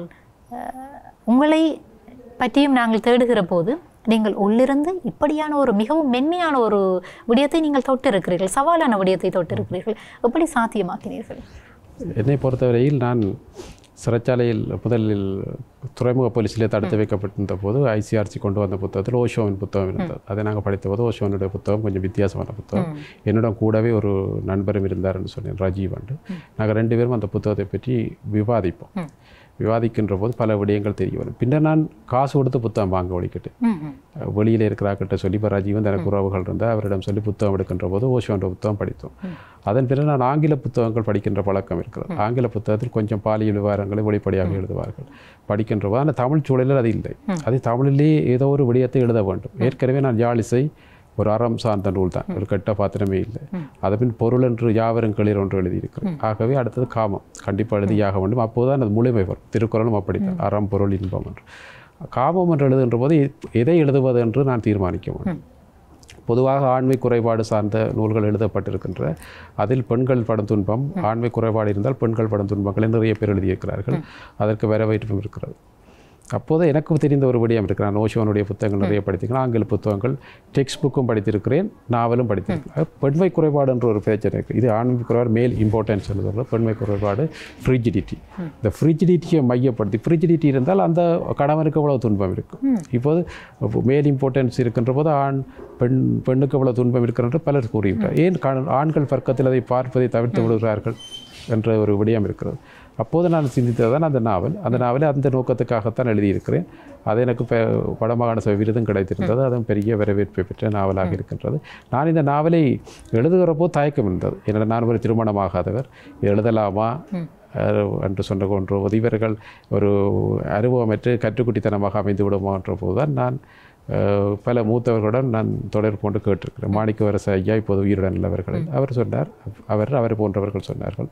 அஹ், உங்களை பற்றியும் நாங்கள் தேடுகிற போது நீங்கள் உள்ளிருந்து இப்படியான ஒரு மிகவும் மென்மையான ஒரு விடயத்தை நீங்கள் தொட்டிருக்கிறீர்கள் சவாலான விடயத்தை தொட்டிருக்கிறீர்கள் எப்படி சாத்தியமாக்கினீர்கள் என்னை பொறுத்தவரையில் நான் சிறைச்சாலையில் முதலில் துறைமுக போலீஸிலே தடுத்து வைக்கப்பட்டிருந்த போது ஐசிஆர்சி கொண்டு வந்த புத்தகத்தில் ஓஷோவின் புத்தகம் இருந்தது அதை நாங்கள் படித்த போது ஓஷோனுடைய புத்தகம் கொஞ்சம் வித்தியாசமான புத்தகம் என்னிடம் கூடவே ஒரு நண்பரும் இருந்தார்னு சொன்னேன் ராஜீவ் அண்டு நாங்கள் ரெண்டு பேரும் அந்த புத்தகத்தை பற்றி விவாதிப்போம் விவாதிக்கின்ற போது பல விடயங்கள் தெரிய வரும் பின்னர் நான் காசு கொடுத்து புத்தகம் வாங்க ஒழிக்கிட்டு வெளியில் இருக்கிறாக்கிட்ட சொல்லி இப்போ ராஜீவன் எனக்கு உறவுகள் இருந்தால் அவரிடம் சொல்லி புத்தகம் எடுக்கின்ற போது ஓஷோன்ற புத்தகம் படித்தோம் அதன் பிறகு நான் ஆங்கில புத்தகங்கள் படிக்கின்ற பழக்கம் இருக்கிறது ஆங்கில புத்தகத்தில் கொஞ்சம் பாலியல் விவரங்களை வெளிப்படையாக எழுதுவார்கள் படிக்கின்ற போது ஆனால் தமிழ் சூழலில் அது இல்லை அது தமிழிலே ஏதோ ஒரு விடயத்தை எழுத வேண்டும் ஏற்கனவே நான் யாழிசை ஒரு அறம் சார்ந்த நூல் தான் ஒரு கெட்ட பாத்திரமே இல்லை அது பின் பொருள் என்று யாவரும் களிர் ஒன்று எழுதியிருக்கிறேன் ஆகவே அடுத்தது காமம் கண்டிப்பாக எழுதியாக வேண்டும் அப்போதுதான் அது முழுமை வரும் திருக்குறளும் அப்படித்தான் அறம் பொருள் இன்பம் என்று காமம் என்று எழுதுகின்ற போது எதை எழுதுவது என்று நான் தீர்மானிக்க வேண்டும் பொதுவாக ஆண்மை குறைபாடு சார்ந்த நூல்கள் எழுதப்பட்டிருக்கின்ற அதில் பெண்கள் படும் துன்பம் ஆண்மை குறைபாடு இருந்தால் பெண்கள் படும் துன்பங்களை நிறைய பேர் எழுதியிருக்கிறார்கள் அதற்கு வரவேற்பும் இருக்கிறது அப்போது எனக்கு தெரிந்த ஒரு விடயம் இருக்கு நான் ஓஷோனுடைய புத்தகங்கள் நிறைய படித்திருக்கிறேன் ஆங்கில புத்தகங்கள் டெக்ஸ்ட் புக்கும் படித்திருக்கிறேன் நாவலும் படித்திருக்கிறேன் பெண்மை குறைபாடு என்ற ஒரு பிரச்சனை இருக்குது இது ஆண்மை குறைபாடு மேல் இம்பார்ட்டன்ஸ் எழுதுறது பெண்மை குறைபாடு ஃப்ரிஜிடிட்டி இந்த ஃப்ரிஜிடிட்டியை மையப்படுத்தி ஃப்ரிஜிடிட்டி இருந்தால் அந்த கணவனுக்கு எவ்வளவு துன்பம் இருக்கும் இப்போது மேல் இம்பார்ட்டன்ஸ் இருக்கின்ற போது ஆண் பெண் பெண்ணுக்கு எவ்வளவு துன்பம் இருக்கிறன்ற பலர் கூறுகின்றார் ஏன் கண- ஆண்கள் பக்கத்தில் அதை பார்ப்பதை தவிர்த்து விடுகிறார்கள் என்ற ஒரு விடயம் இருக்கிறது அப்போது நான் சிந்தித்தது தான் அந்த நாவல் அந்த நாவலை அந்த நோக்கத்துக்காகத்தான் எழுதியிருக்கிறேன் அது எனக்கு பெ வடமாகாண சபை விருதும் கிடைத்திருந்தது அதுவும் பெரிய வரவேற்பை பெற்ற நாவலாக இருக்கின்றது நான் இந்த நாவலை எழுதுகிறப்போ தயக்கம் இருந்தது என்னடா நான் ஒரு திருமணமாகாதவர் இது எழுதலாமா அஹ், என்று சொன்ன கொன்ற போது இவர்கள் ஒரு அனுபவமற்று கற்றுக்குட்டித்தனமாக அமைந்து விடுமா என்ற போதுதான் நான் அஹ், பல மூத்தவர்களுடன் நான் தொடர்பு கொண்டு கேட்டிருக்கிறேன் மாணிக்கவரச ஐயா இப்போது உயிருடன் உள்ளவர்கள் அவர் சொன்னார் அவர் அவர் போன்றவர்கள் சொன்னார்கள்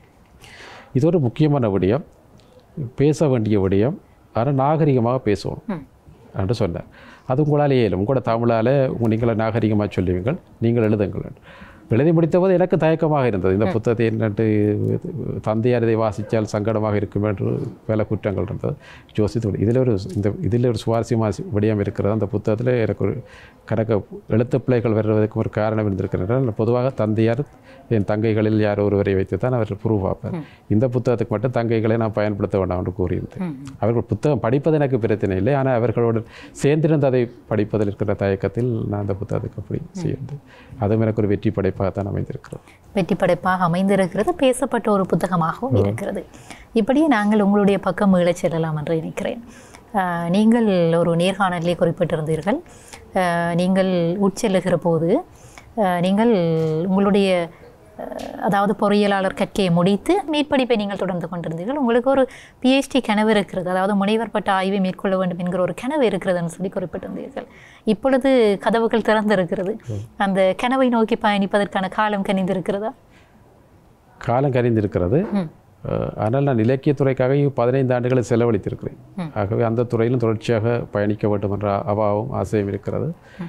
இது ஒரு முக்கியமான விடயம் பேச வேண்டிய விடயம் ஆனால் நாகரிகமாக பேசணும் என்று சொன்னார் அது உங்களால் இயலும் உங்களோட தமிழால் உங்க- நீங்கள நாகரிகமாக சொல்லுவீங்கள் நீங்கள் எழுதுங்கள் என்று. எழுதி முடித்தபோது எனக்கு தயக்கமாக இருந்தது இந்த புத்தகத்தை என்னட்டு தந்தையார் இதை வாசித்தால் சங்கடமாக இருக்கும் என்று பல குற்றங்கள் இருந்தது யோசித்து இதில் ஒரு இந்த இதில் ஒரு சுவாரஸ்யமாக விடயம் இருக்கிறது அந்த புத்தகத்தில் எனக்கு ஒரு கணக்க எழுத்து பிள்ளைகள் வர்றதுக்கு ஒரு காரணம் இருந்திருக்கிறார் பொதுவாக தந்தையார் என் தங்கைகளில் யாரோ ஒருவரை வைத்து தான் அவர் ப்ரூவ் பார்ப்பார் இந்த புத்தகத்துக்கு மட்டும் தங்கைகளை நான் பயன்படுத்த வேண்டாம் என்று கூறியிருந்தேன் அவர்கள் புத்தகம் படிப்பது எனக்கு பிரச்சனை இல்லை ஆனால் அவர்களோடு சேர்ந்திருந்து அதை படிப்பதில் இருக்கிற தயக்கத்தில் நான் அந்த புத்தகத்துக்கு அப்படி செய்து அதுவும் எனக்கு ஒரு வெற்றி படைப்பாக தான் அமைந்திருக்கிறது வெற்றி படைப்பாக அமைந்திருக்கிறது பேசப்பட்ட ஒரு புத்தகமாகவும் இருக்கிறது இப்படியே நாங்கள் உங்களுடைய பக்கம் மீளச் செல்லலாம் என்று நினைக்கிறேன் ஆஹ், நீங்கள் ஒரு நேர்காணலிலே குறிப்பிட்டிருந்தீர்கள் ஆஹ், நீங்கள் உட்செல்லுகிற போது ஆஹ், நீங்கள் உங்களுடைய ஆஹ், அதாவது பொறியியலாளர் கற்கையை முடித்து மேற்படிப்பை நீங்கள் தொடர்ந்து கொண்டிருந்தீர்கள் உங்களுக்கு ஒரு பிஹெச்டி கனவு இருக்கிறது அதாவது முனைவர் பட்ட ஆய்வை மேற்கொள்ள வேண்டும் என்கிற ஒரு கனவு இருக்கிறதுன்னு சொல்லி குறிப்பிட்டிருந்தீர்கள் இப்பொழுது கதவுகள் திறந்திருக்கிறது அந்த கனவை நோக்கி பயணிப்பதற்கான காலம் கனிந்திருக்கிறதா காலம் கரிந்திருக்கிறது அஹ், ஆனால் நான் இலக்கியத்துறைக்காக பதினைந்து ஆண்டுகளை செலவழித்திருக்கிறேன் ஆகவே அந்த துறையிலும் தொடர்ச்சியாக பயணிக்க வேண்டும் என்ற அவாவும் ஆசையும் இருக்கிறது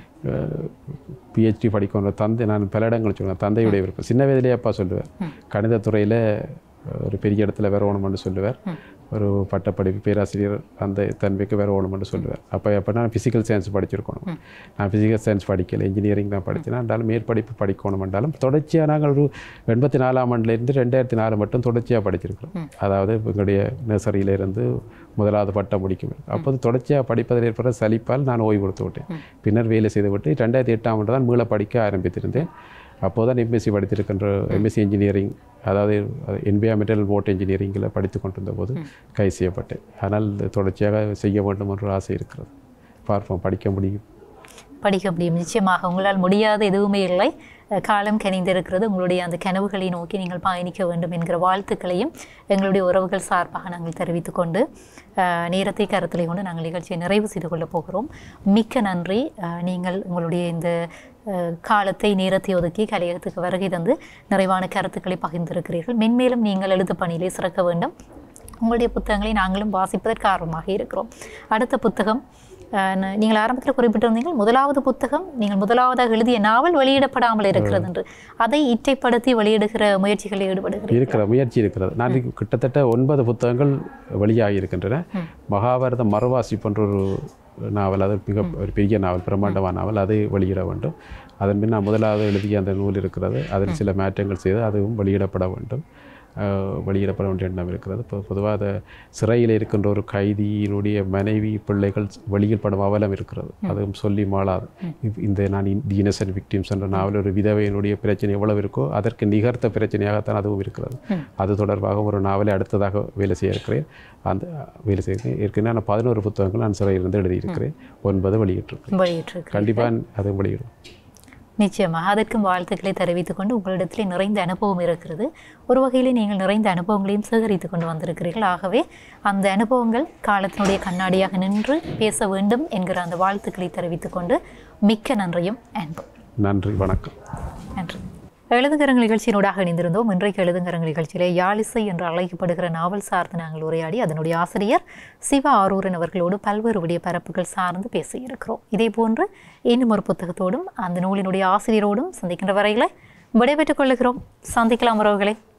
பிஹெச்டி படிக்கணும் தந்தை நான் பல இடங்கள் சொல்லுவேன் தந்தையுடைய விருப்பம் சின்ன வயதிலே அப்பா சொல்லுவார் கணிதத்துறையில் ஒரு பெரிய இடத்துல வரணும்னு சொல்லுவார் ஒரு பட்டப்படிப்பு பேராசிரியர் அந்த தன்மைக்கு வரணும்னு சொல்லுவார் அப்போ அப்போ நான் ஃபிசிக்கல் சயின்ஸ் படிச்சிருக்கணும் நான் ஃபிசிக்கல் சயின்ஸ் படிக்கல இன்ஜினியரிங் தான் படித்தேன் என்றாலும் மேற்படிப்பு படிக்கணும் என்றாலும் தொடர்ச்சியாக நாங்கள் ஒரு எண்பத்தி நாலாம் ஆண்டுலேருந்து ரெண்டாயிரத்தி நாலு மட்டும் தொடர்ச்சியாக படிச்சிருக்கிறோம் அதாவது எங்களுடைய நர்சரியிலேருந்து முதலாவது பட்டம் முடிக்கும் அப்போது தொடர்ச்சியாக படிப்பதில் ஏற்பட சலிப்பால் நான் ஓய்வு கொடுத்து விட்டேன் பின்னர் வேலை செய்துவிட்டு ரெண்டாயிரத்தி எட்டாம் ஆண்டு தான் மீள படிக்க ஆரம்பித்திருந்தேன் அப்போது தான் எம்எஸ்சி படித்திருக்கின்ற எம்எஸ்சி இன்ஜினியரிங் அதாவது என்விரான்மெண்டல் போட் இன்ஜினியரிங்கில் படித்து கொண்டிருந்த போது கை செய்யப்பட்டேன் ஆனால் தொடர்ச்சியாக செய்ய வேண்டும் என்ற ஆசை இருக்கிறது பார்ப்போம் படிக்க முடியும் படிக்க முடியும் நிச்சயமாக உங்களால் முடியாத எதுவுமே இல்லை அஹ் காலம் கனிந்திருக்கிறது உங்களுடைய அந்த கனவுகளை நோக்கி நீங்கள் பயணிக்க வேண்டும் என்கிற வாழ்த்துக்களையும் எங்களுடைய உறவுகள் சார்பாக நாங்கள் தெரிவித்துக் கொண்டு அஹ் நேரத்தை கருத்தில் கொண்டு நாங்கள் நிகழ்ச்சியை நிறைவு செய்து கொள்ளப் போகிறோம் மிக்க நன்றி அஹ் நீங்கள் உங்களுடைய இந்த அஹ், காலத்தை நேரத்தை ஒதுக்கி கலையகத்துக்கு வருகை தந்து நிறைவான கருத்துக்களை பகிர்ந்திருக்கிறீர்கள் மென்மேலும் நீங்கள் எழுத்து பணியிலே சிறக்க வேண்டும் உங்களுடைய புத்தகங்களை நாங்களும் வாசிப்பதற்கு ஆர்வமாக இருக்கிறோம் அடுத்த புத்தகம் அஹ், ந- நீங்கள் ஆரம்பத்தில் குறிப்பிட்டிருந்தீர்கள் முதலாவது புத்தகம் நீங்கள் முதலாவதாக எழுதிய நாவல் வெளியிடப்படாமல் இருக்கிறது என்று அதை இற்றைப்படுத்தி வெளியிடுகிற முயற்சிகளில் ஈடுபடுகிறீர்கள் இருக்கிற முயற்சி இருக்கிறது நான் இதுக்கு கிட்டத்தட்ட ஒன்பது புத்தகங்கள் வெளியாகி இருக்கின்றன மகாபாரத மறுவாசி போன்ற ஒரு நாவல் அது மிக ஒரு பெரிய நாவல் பிரம்மாண்டமான நாவல் அதை வெளியிட வேண்டும் அதன் பின் நான் முதலாவது எழுதிய அந்த நூல் இருக்கிறது அதில் சில மாற்றங்கள் செய்து அதுவும் வெளியிடப்பட வேண்டும் அஹ், வெளியிடப்பட வேண்டிய எண்ணம் இருக்கிறது இப்போ பொதுவாக அதை சிறையில் இருக்கின்ற ஒரு கைதியினுடைய மனைவி பிள்ளைகள் வெளியில் படும் அவலம் இருக்கிறது அதுவும் சொல்லி மாளாது இப்- இந்த நான் தி இன்னசென்ட் விக்டிம்ஸ் என்ற நாவல் ஒரு விதவையினுடைய பிரச்சனை எவ்வளவு இருக்கோ அதற்கு நிகர்த்த பிரச்சனையாகத்தான் அதுவும் இருக்கிறது அது தொடர்பாக ஒரு நாவலை அடுத்ததாக வேலை செய்ய இருக்கிறேன் அந்த வேலை செய்ய ஏற்கனவே நான் பதினோரு புத்தகங்கள் நான் சிறையிலிருந்து எழுதியிருக்கிறேன் ஒன்பது வெளியிட்டிருக்கிறேன் வெளியிட்டிருக்கு கண்டிப்பாக அதுவும் வெளியிடும் நிச்சயமாக அதற்கும் வாழ்த்துக்களை தெரிவித்துக் கொண்டு உங்களிடத்திலே நிறைந்த அனுபவம் இருக்கிறது ஒரு வகையிலே நீங்கள் நிறைந்த அனுபவங்களையும் சேகரித்து கொண்டு வந்திருக்கிறீர்கள் ஆகவே அந்த அனுபவங்கள் காலத்தினுடைய கண்ணாடியாக நின்று பேச வேண்டும் என்கிற அந்த வாழ்த்துக்களை தெரிவித்துக் கொண்டு மிக்க நன்றியும் அன்பும் நன்றி வணக்கம் நன்றி எழுதுகரங்கள் நிகழ்ச்சியினூடாக இணைந்திருந்தோம் இன்றைக்கு எழுதுகரங்கள் நிகழ்ச்சியிலே யாழிசை என்று அழைக்கப்படுகிற நாவல் சார்ந்து நாங்கள் உரையாடி அதனுடைய ஆசிரியர் சிவா ஆரூரன் அவர்களோடு பல்வேறு விடிய பரப்புகள் சார்ந்து பேசியிருக்கிறோம் இதே போன்று இன்னும் ஒரு புத்தகத்தோடும் அந்த நூலினுடைய ஆசிரியரோடும் சந்திக்கின்ற வரையில விடைபெற்றுக் கொள்ளுகிறோம் சந்திக்கலாம் உறவுகளே